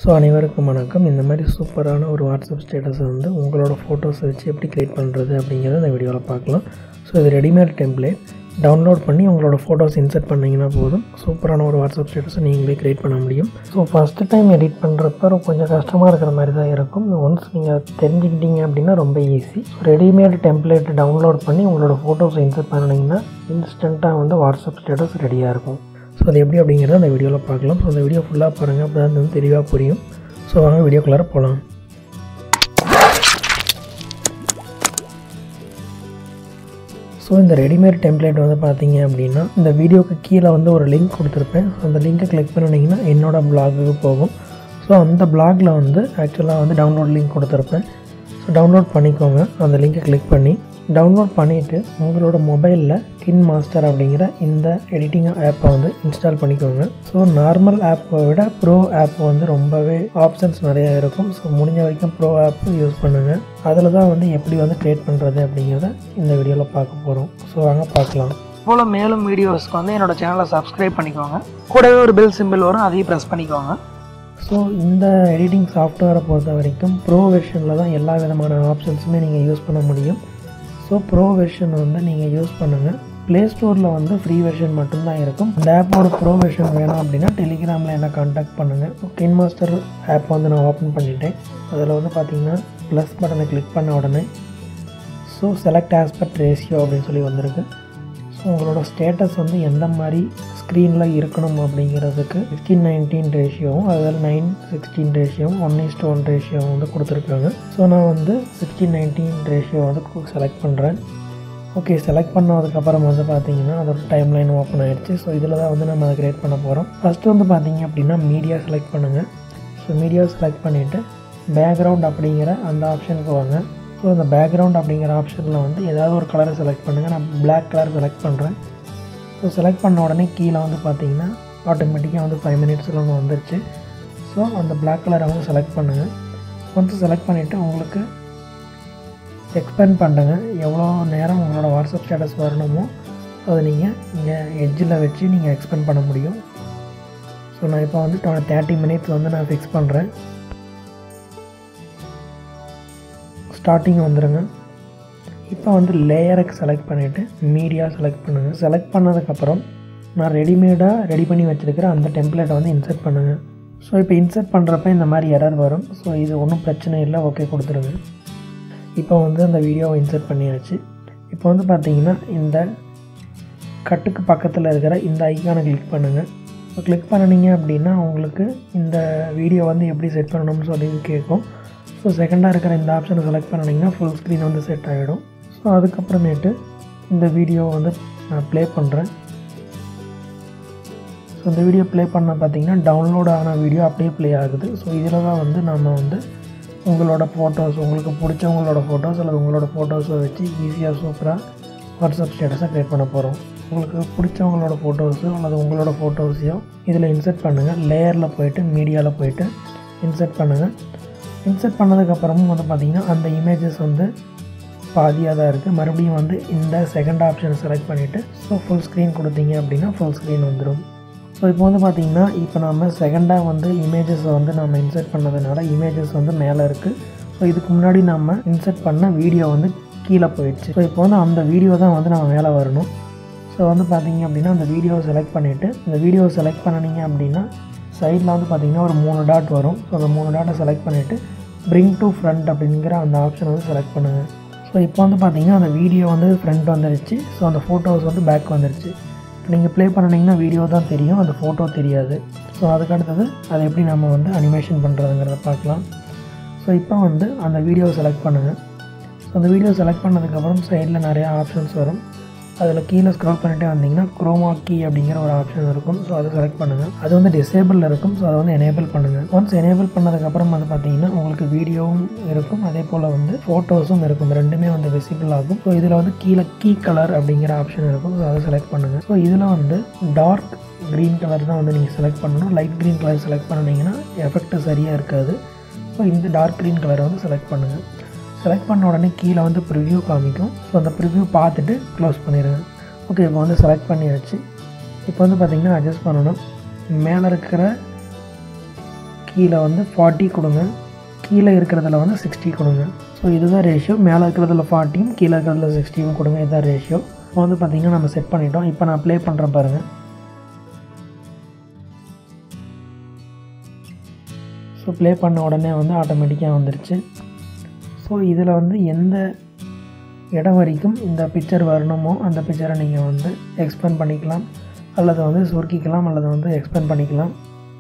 so அனைவருக்கும் வணக்கம் இந்த மாதிரி சூப்பரான ஒரு வாட்ஸ்அப் ஸ்டேட்டஸை வந்து உங்களோட ஃபோட்டோஸை வச்சு எப்படி க்ரியேட் பண்ணுறது அப்படிங்கிறத இந்த வீடியோவில் பார்க்கலாம் ஸோ இது ரெடிமேட் டெம்ப்ளேட் டவுன்லோட் பண்ணி உங்களோட ஃபோட்டோஸ் இன்சர்ட் பண்ணிங்கன்னா போதும் சூப்பரான ஒரு வாட்ஸ்அப் ஸ்டேட்டஸை நீங்களே க்ரியேட் பண்ண முடியும் ஸோ ஃபஸ்ட்டு டைம் எடிட் பண்ணுறப்ப கொஞ்சம் கஷ்டமாக இருக்கிற மாதிரி தான் இருக்கும் ஒன்ஸ் நீங்கள் தெரிஞ்சுக்கிட்டீங்க அப்படின்னா ரொம்ப ஈஸி ரெடிமேட் டெம்ப்ளேட் டவுன்லோட் பண்ணி உங்களோட ஃபோட்டோஸை இன்சர்ட் பண்ணிங்கன்னா இன்ஸ்டண்ட்டாக வந்து வாட்ஸ்அப் ஸ்டேட்டஸ் ரெடியாக இருக்கும் ஸோ அது எப்படி அப்படிங்கிறத அந்த வீடியோவில் பார்க்கலாம் ஸோ அந்த வீடியோ ஃபுல்லாக பாருங்கள் அப்போ தான் வந்து தெளிவாக புரியும் ஸோ வாங்க வீடியோக்குள்ளார போகலாம் ஸோ இந்த ரெடிமேட் டெம்ப்ளேட் வந்து பார்த்தீங்க அப்படின்னா இந்த வீடியோக்கு கீழே வந்து ஒரு லிங்க் கொடுத்துருப்பேன் ஸோ அந்த லிங்கை கிளிக் பண்ணிங்கன்னா என்னோடய பிளாகுக்கு போகும் ஸோ அந்த பிளாகில் வந்து ஆக்சுவலாக வந்து டவுன்லோட் லிங்க் கொடுத்துருப்பேன் ஸோ டவுன்லோட் பண்ணிக்கோங்க அந்த லிங்கை கிளிக் பண்ணி டவுன்லோட் பண்ணிவிட்டு உங்களோட மொபைலில் கின் மாஸ்டர் அப்படிங்கிற இந்த எடிட்டிங் ஆப்பை வந்து இன்ஸ்டால் பண்ணிக்கோங்க ஸோ நார்மல் ஆப்பை விட ப்ரோ ஆப் வந்து ரொம்பவே ஆப்ஷன்ஸ் நிறையா இருக்கும் ஸோ முடிஞ்ச வரைக்கும் ப்ரோ ஆப் யூஸ் பண்ணுங்கள் அதில் தான் வந்து எப்படி வந்து க்ரியேட் பண்ணுறது அப்படிங்கிறத இந்த வீடியோவில் பார்க்க போகிறோம் ஸோ வாங்க பார்க்கலாம் போல் மேலும் வீடியோஸ்க்கு வந்து என்னோட சேனலை சப்ஸ்கிரைப் பண்ணிக்கோங்க கூடவே ஒரு பெல் சிம்பிள் வரும் அதையும் ப்ரெஸ் பண்ணிக்கோங்க ஸோ இந்த எடிட்டிங் சாஃப்ட்வேரை பொறுத்த வரைக்கும் ப்ரோ வெர்ஷனில் தான் எல்லா விதமான ஆப்ஷன்ஸுமே நீங்கள் யூஸ் பண்ண முடியும் ஸோ ப்ரோ வெர்ஷன் வந்து நீங்கள் யூஸ் பண்ணுங்கள் ப்ளே ஸ்டோரில் வந்து ஃப்ரீ வெர்ஷன் மட்டும்தான் இருக்கும் இந்த ஆப்போட ப்ரோ வெர்ஷன் வேணும் அப்படின்னா டெலிகிராமில் என்ன காண்டாக்ட் பண்ணுங்கள் கின் மாஸ்டர் ஆப் வந்து நான் ஓப்பன் பண்ணிட்டேன் அதில் வந்து பார்த்தீங்கன்னா ப்ளஸ் பட்டனை கிளிக் பண்ண உடனே ஸோ செலக்ட் ஆஸ்பெக்ட் ரேஷியோ அப்படின்னு சொல்லி வந்திருக்கு ஸோ உங்களோட ஸ்டேட்டஸ் வந்து எந்த மாதிரி ஸ்க்ரீனில் இருக்கணும் அப்படிங்கிறதுக்கு ஃபிஃப்டீன் நைன்டீன் ரேஷியோவும் அதில் நைன் சிக்ஸ்டீன் ரேஷியோவும் ஒன் இஸ்ட் ஒன் ரேஷியோவும் வந்து கொடுத்துருக்காங்க ஸோ நான் வந்து சிக்ஸ்டீன் நைன்டீன் ரேஷியோ வந்து செலக்ட் பண்ணுறேன் ஓகே செலக்ட் பண்ணதுக்கப்புறம் வந்து பார்த்தீங்கன்னா அதோட டைம் லைன் ஓப்பன் ஆகிடுச்சு ஸோ இதில் தான் வந்து நம்ம அதை க்ரியேட் பண்ண போகிறோம் ஃபஸ்ட்டு வந்து பார்த்தீங்க அப்படின்னா மீடியா செலக்ட் பண்ணுங்கள் ஸோ மீடியா செலக்ட் பண்ணிவிட்டு பேக்ரவுண்ட் அப்படிங்கிற அந்த ஆப்ஷனுக்கு வாங்க ஸோ இந்த பேக்ரவுண்ட் அப்படிங்கிற ஆப்ஷனில் வந்து ஏதாவது ஒரு கலரை செலக்ட் பண்ணுங்கள் நான் Black கலர் செலக்ட் பண்ணுறேன் ஸோ செலக்ட் பண்ண உடனே கீழே வந்து பார்த்தீங்கன்னா ஆட்டோமேட்டிக்காக வந்து ஃபைவ் மினிட்ஸில் ஒன்று வந்துருச்சு ஸோ அந்த Black கலரை வந்து செலக்ட் பண்ணுங்கள் ஒன்ஸ் செலக்ட் பண்ணிவிட்டு உங்களுக்கு எக்ஸ்பெண்ட் பண்ணுங்க எவ்வளோ நேரம் உங்களோட வாட்ஸ்அப் ஸ்டேட்டஸ் வரணுமோ அதை நீங்கள் இங்கே எட்ஜில் வச்சு நீங்கள் எக்ஸ்பெண்ட் பண்ண முடியும் ஸோ நான் இப்போ வந்து தேர்ட்டி மினிட்ஸ் வந்து நான் ஃபிக்ஸ் பண்ணுறேன் ஸ்டார்டிங் வந்துடுங்க இப்போ வந்து லேயருக்கு செலக்ட் பண்ணிவிட்டு மீடியா செலக்ட் பண்ணுங்கள் செலக்ட் பண்ணதுக்கப்புறம் நான் ரெடிமேடாக ரெடி பண்ணி வச்சுருக்கிற அந்த டெம்ப்ளேட்டை வந்து இன்சர்ட் பண்ணுங்கள் ஸோ இப்போ இன்சர்ட் பண்ணுறப்ப இந்த மாதிரி எரர் வரும் ஸோ இது ஒன்றும் பிரச்சனை இல்லை ஓகே கொடுத்துருங்க இப்போ வந்து அந்த வீடியோவை இன்சர்ட் பண்ணியாச்சு இப்போ வந்து பார்த்தீங்கன்னா இந்த கட்டுக்கு பக்கத்தில் இருக்கிற இந்த ஐக்கானை கிளிக் பண்ணுங்கள் இப்போ கிளிக் பண்ணினீங்க அப்படின்னா உங்களுக்கு இந்த வீடியோ வந்து எப்படி செட் பண்ணணும்னு சொல்லி கேட்கும் ஸோ செகண்டாக இருக்கிற இந்த ஆப்ஷனை செலக்ட் பண்ணிங்கன்னா ஃபுல் ஸ்க்ரீன் வந்து செட் ஆகிடும் ஸோ அதுக்கப்புறமேட்டு இந்த வீடியோ வந்து நான் ப்ளே பண்ணுறேன் ஸோ இந்த வீடியோ ப்ளே பண்ண பார்த்தீங்கன்னா டவுன்லோட் ஆன வீடியோ அப்படியே ப்ளே ஆகுது ஸோ இதில் தான் வந்து நம்ம வந்து உங்களோட ஃபோட்டோஸ் உங்களுக்கு பிடிச்சவங்களோட ஃபோட்டோஸ் அல்லது உங்களோட ஃபோட்டோஸை வச்சு ஈஸியாக சூப்பராக வாட்ஸ்அப் ஸ்டேட்டஸை க்ரியேட் பண்ண போகிறோம் உங்களுக்கு பிடிச்சவங்களோட ஃபோட்டோஸோ அல்லது உங்களோட ஃபோட்டோஸையோ இதில் இன்சர்ட் பண்ணுங்கள் லேயரில் போயிட்டு மீடியாவில் போயிட்டு இன்சர்ட் பண்ணுங்கள் இன்சர்ட் பண்ணதுக்கப்புறமும் வந்து பார்த்திங்கன்னா அந்த இமேஜஸ் வந்து பாதியாக தான் இருக்குது மறுபடியும் வந்து இந்த செகண்ட் ஆப்ஷனை செலக்ட் பண்ணிவிட்டு ஸோ ஃபுல் ஸ்க்ரீன் கொடுத்தீங்க அப்படின்னா ஃபுல் ஸ்க்ரீன் வந்துடும் ஸோ இப்போ வந்து பார்த்திங்கன்னா இப்போ நம்ம செகண்டாக வந்து இமேஜஸை வந்து நம்ம இன்சர்ட் பண்ணதுனால இமேஜஸ் வந்து மேலே இருக்குது ஸோ இதுக்கு முன்னாடி நம்ம இன்சர்ட் பண்ண வீடியோ வந்து கீழே போயிடுச்சு ஸோ இப்போ வந்து அந்த வீடியோ தான் வந்து நம்ம மேலே வரணும் ஸோ வந்து பார்த்தீங்க அப்படின்னா அந்த வீடியோவை செலக்ட் பண்ணிவிட்டு இந்த வீடியோவை செலக்ட் பண்ணினீங்க அப்படின்னா சைடில் வந்து பார்த்தீங்கன்னா ஒரு மூணு டாட் வரும் ஸோ அந்த மூணு டாட்டை செலக்ட் பண்ணிவிட்டு பிரிங் டு ஃப்ரண்ட் அப்படிங்கிற அந்த ஆப்ஷனை வந்து செலக்ட் பண்ணுங்கள் ஸோ இப்போ வந்து பார்த்தீங்கன்னா அந்த வீடியோ வந்து ஃப்ரண்ட் வந்துருச்சு ஸோ அந்த ஃபோட்டோஸ் வந்து பேக் வந்துருச்சு இப்போ நீங்கள் ப்ளே பண்ணினீங்கன்னா வீடியோ தான் தெரியும் அந்த ஃபோட்டோ தெரியாது ஸோ அதுக்கு அடுத்தது அதை எப்படி நம்ம வந்து அனிமேஷன் பண்ணுறதுங்கிறத பார்க்கலாம் ஸோ இப்போ வந்து அந்த வீடியோவை செலக்ட் பண்ணுங்கள் ஸோ அந்த வீடியோ செலக்ட் பண்ணதுக்கப்புறம் சைடில் நிறையா ஆப்ஷன்ஸ் வரும் அதில் கீழே ஸ்க்ரோல் பண்ணிட்டே வந்தீங்கன்னா குரோமா கீ அப்படிங்கிற ஒரு ஆப்ஷன் இருக்கும் ஸோ அதை செலக்ட் பண்ணுங்கள் அது வந்து டிசேபிளில் இருக்கும் ஸோ அதை வந்து எனேபிள் பண்ணுங்கள் ஒன்ஸ் எனேபிள் பண்ணதுக்கப்புறம் வந்து பார்த்தீங்கன்னா உங்களுக்கு வீடியோவும் இருக்கும் அதே போல் வந்து ஃபோட்டோஸும் இருக்கும் ரெண்டுமே வந்து விசிபிள் ஆகும் ஸோ இதில் வந்து கீழே கீ கலர் அப்படிங்கிற ஆப்ஷன் இருக்கும் ஸோ அதை செலக்ட் பண்ணுங்கள் ஸோ இதில் வந்து டார்க் க்ரீன் கலர் தான் வந்து நீங்கள் செலக்ட் பண்ணணும் லைட் க்ரீன் கலர் செலக்ட் பண்ணிங்கன்னா எஃபெக்ட் சரியாக இருக்காது ஸோ இந்த டார்க் க்ரீன் கலரை வந்து செலக்ட் பண்ணுங்கள் செலக்ட் பண்ண உடனே கீழே வந்து ப்ரிவ்யூ காமிக்கும் ஸோ அந்த ப்ரிவ்யூ பார்த்துட்டு க்ளோஸ் பண்ணிடுங்க ஓகே இப்போ வந்து செலக்ட் பண்ணியாச்சு இப்போ வந்து பார்த்திங்கன்னா அட்ஜஸ்ட் பண்ணணும் மேலே இருக்கிற கீழே வந்து ஃபார்ட்டி கொடுங்க கீழே இருக்கிறதுல வந்து சிக்ஸ்டி கொடுங்க ஸோ இதுதான் ரேஷியோ மேலே இருக்கிறதுல ஃபார்ட்டியும் கீழே இருக்கிறதுல சிக்ஸ்டியும் கொடுங்க இதுதான் ரேஷியோ இப்போ வந்து பார்த்திங்கன்னா நம்ம செட் பண்ணிட்டோம் இப்போ நான் ப்ளே பண்ணுறேன் பாருங்கள் ஸோ ப்ளே பண்ண உடனே வந்து ஆட்டோமேட்டிக்காக வந்துருச்சு ஸோ இதில் வந்து எந்த இடம் வரைக்கும் இந்த பிக்சர் வரணுமோ அந்த பிக்சரை நீங்கள் வந்து எக்ஸ்பேண்ட் பண்ணிக்கலாம் அல்லது வந்து சுருக்கிக்கலாம் அல்லது வந்து எக்ஸ்பேண்ட் பண்ணிக்கலாம்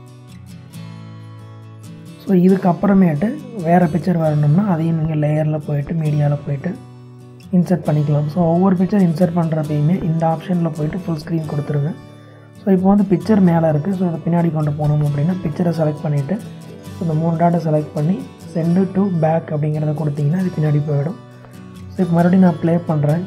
ஸோ இதுக்கப்புறமேட்டு வேறு பிக்சர் வரணும்னா அதையும் நீங்கள் லேயரில் போயிட்டு மீடியாவில் போயிட்டு இன்சர்ட் பண்ணிக்கலாம் ஸோ ஒவ்வொரு பிக்சர் இன்சர்ட் பண்ணுறப்பையுமே இந்த ஆப்ஷனில் போயிட்டு ஃபுல் ஸ்க்ரீன் கொடுத்துருங்க ஸோ இப்போ வந்து பிக்சர் மேலே இருக்குது ஸோ இதை பின்னாடி கொண்டு போகணும் அப்படின்னா பிக்சரை செலக்ட் பண்ணிவிட்டு இந்த மூணு டாட்டை செலக்ட் பண்ணி சென்டு டு பேக் அப்படிங்கிறத கொடுத்தீங்கன்னா இது பின்னாடி போயிடும் ஸோ இப்போ மறுபடியும் நான் ப்ளே பண்ணுறேன்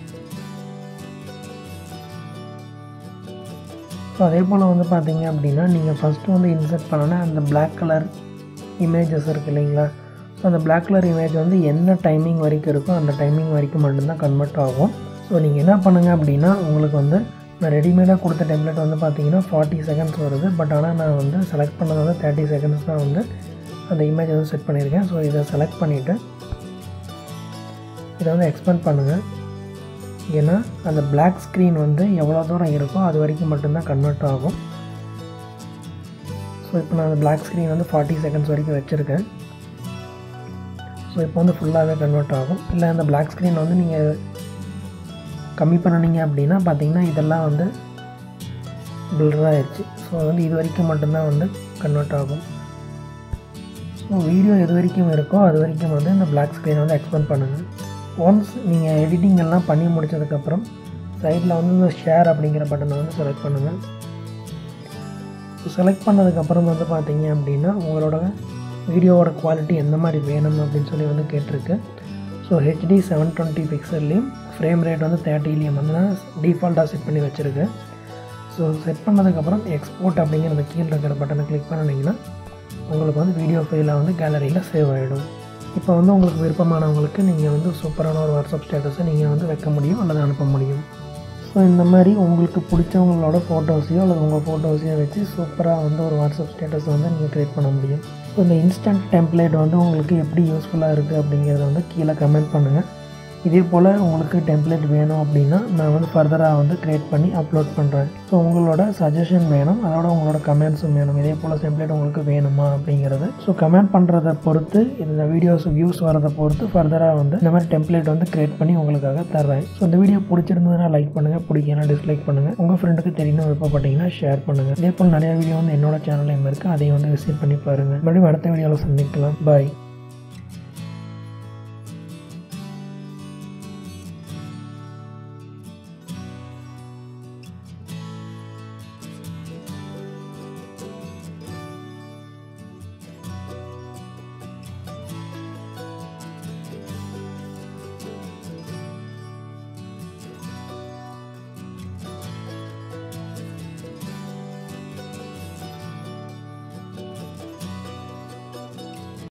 ஸோ அதே போல் வந்து பார்த்தீங்க அப்படின்னா நீங்கள் ஃபஸ்ட்டு வந்து இன்சர்ட் பண்ணோன்னா அந்த பிளாக் கலர் இமேஜஸ் இருக்குது இல்லைங்களா ஸோ அந்த பிளாக் கலர் இமேஜ் வந்து என்ன டைமிங் வரைக்கும் இருக்கோ அந்த டைமிங் வரைக்கும் மட்டும்தான் கன்வெர்ட் ஆகும் ஸோ நீங்கள் என்ன பண்ணுங்கள் அப்படின்னா உங்களுக்கு வந்து நான் ரெடிமேடாக கொடுத்த டெம்ப்ளேட் வந்து பார்த்தீங்கன்னா ஃபார்ட்டி செகண்ட்ஸ் வருது பட் ஆனால் நான் வந்து செலக்ட் பண்ணது வந்து தேர்ட்டி செகண்ட்ஸ் தான் வந்து அந்த இமேஜ் வந்து செட் பண்ணியிருக்கேன் ஸோ இதை செலக்ட் பண்ணிவிட்டு இதை வந்து எக்ஸ்பெண்ட் பண்ணுங்கள் ஏன்னா அந்த பிளாக் ஸ்க்ரீன் வந்து எவ்வளோ தூரம் இருக்கோ அது வரைக்கும் மட்டும்தான் கன்வெர்ட் ஆகும் ஸோ இப்போ நான் அந்த பிளாக் ஸ்க்ரீன் வந்து ஃபார்ட்டி செகண்ட்ஸ் வரைக்கும் வச்சுருக்கேன் ஸோ இப்போ வந்து ஃபுல்லாகவே கன்வெர்ட் ஆகும் இல்லை அந்த பிளாக் ஸ்க்ரீன் வந்து நீங்கள் கம்மி பண்ணினீங்க அப்படின்னா பார்த்தீங்கன்னா இதெல்லாம் வந்து பில்டர் ஆயிடுச்சு ஸோ வந்து இது வரைக்கும் மட்டும்தான் வந்து கன்வெர்ட் ஆகும் ஸோ வீடியோ எது வரைக்கும் இருக்கோ அது வரைக்கும் வந்து இந்த பிளாக் ஸ்க்ரீனை வந்து எக்ஸ்பெண்ட் பண்ணுங்கள் ஒன்ஸ் நீங்கள் எடிட்டிங் எல்லாம் பண்ணி முடிச்சதுக்கப்புறம் சைடில் வந்து இந்த ஷேர் அப்படிங்கிற பட்டனை வந்து செலக்ட் பண்ணுங்கள் செலக்ட் பண்ணதுக்கப்புறம் வந்து பார்த்தீங்க அப்படின்னா உங்களோட வீடியோவோட குவாலிட்டி எந்த மாதிரி வேணும் அப்படின்னு சொல்லி வந்து கேட்டிருக்கு ஸோ ஹெச்டி செவன் டுவெண்ட்டி பிக்சல்லையும் ஃப்ரேம் ரேட் வந்து தேர்ட்டிலையும் வந்து நான் டிஃபால்ட்டாக செட் பண்ணி வச்சுருக்கேன் ஸோ செட் பண்ணதுக்கப்புறம் எக்ஸ்போர்ட் அப்படிங்கிற அந்த கீழே இருக்கிற பட்டனை கிளிக் பண்ணிங்கன்னா உங்களுக்கு வந்து வீடியோ ஃபைலாக வந்து கேலரியில் சேவ் ஆகிடும் இப்போ வந்து உங்களுக்கு விருப்பமானவங்களுக்கு நீங்கள் வந்து சூப்பரான ஒரு வாட்ஸ்அப் ஸ்டேட்டஸை நீங்கள் வந்து வைக்க முடியும் அல்லது அனுப்ப முடியும் ஸோ இந்த மாதிரி உங்களுக்கு பிடிச்சவங்களோட ஃபோட்டோஸையோ அல்லது உங்கள் ஃபோட்டோஸையோ வச்சு சூப்பராக வந்து ஒரு வாட்ஸ்அப் ஸ்டேட்டஸை வந்து நீங்கள் க்ரியேட் பண்ண முடியும் ஸோ இந்த இன்ஸ்டன்ட் டெம்ப்ளேட் வந்து உங்களுக்கு எப்படி யூஸ்ஃபுல்லாக இருக்குது அப்படிங்கிறத வந்து கீழே கமெண்ட் பண்ணுங்கள் இதே போல் உங்களுக்கு டெம்ப்ளேட் வேணும் அப்படின்னா நான் வந்து ஃபர்தராக வந்து க்ரியேட் பண்ணி அப்லோட் பண்ணுறேன் ஸோ உங்களோட சஜஷன் வேணும் அதோட உங்களோட கமெண்ட்ஸும் வேணும் இதே போல் டெம்ப்ளேட் உங்களுக்கு வேணுமா அப்படிங்கிறது ஸோ கமெண்ட் பண்ணுறதை பொறுத்து இந்த வீடியோஸ் வியூஸ் வரதை பொறுத்து ஃபர்தராக வந்து இந்த மாதிரி டெம்ப்ளேட் வந்து க்ரியேட் பண்ணி உங்களுக்காக தர்றேன் ஸோ இந்த வீடியோ பிடிச்சிருந்ததுன்னா லைக் பண்ணுங்கள் பிடிக்கனா டிஸ்லைக் பண்ணுங்கள் உங்கள் ஃப்ரெண்டுக்கு தெரியணும் விருப்பப்பட்டீங்கன்னா ஷேர் பண்ணுங்கள் இதே போல் நிறைய வீடியோ வந்து என்னோட சேனல்லையும் இருக்குது அதையும் வந்து விசிட் பண்ணி பாருங்கள் மறுபடியும் அடுத்த வீடியோவில் சந்திக்கலாம் பாய்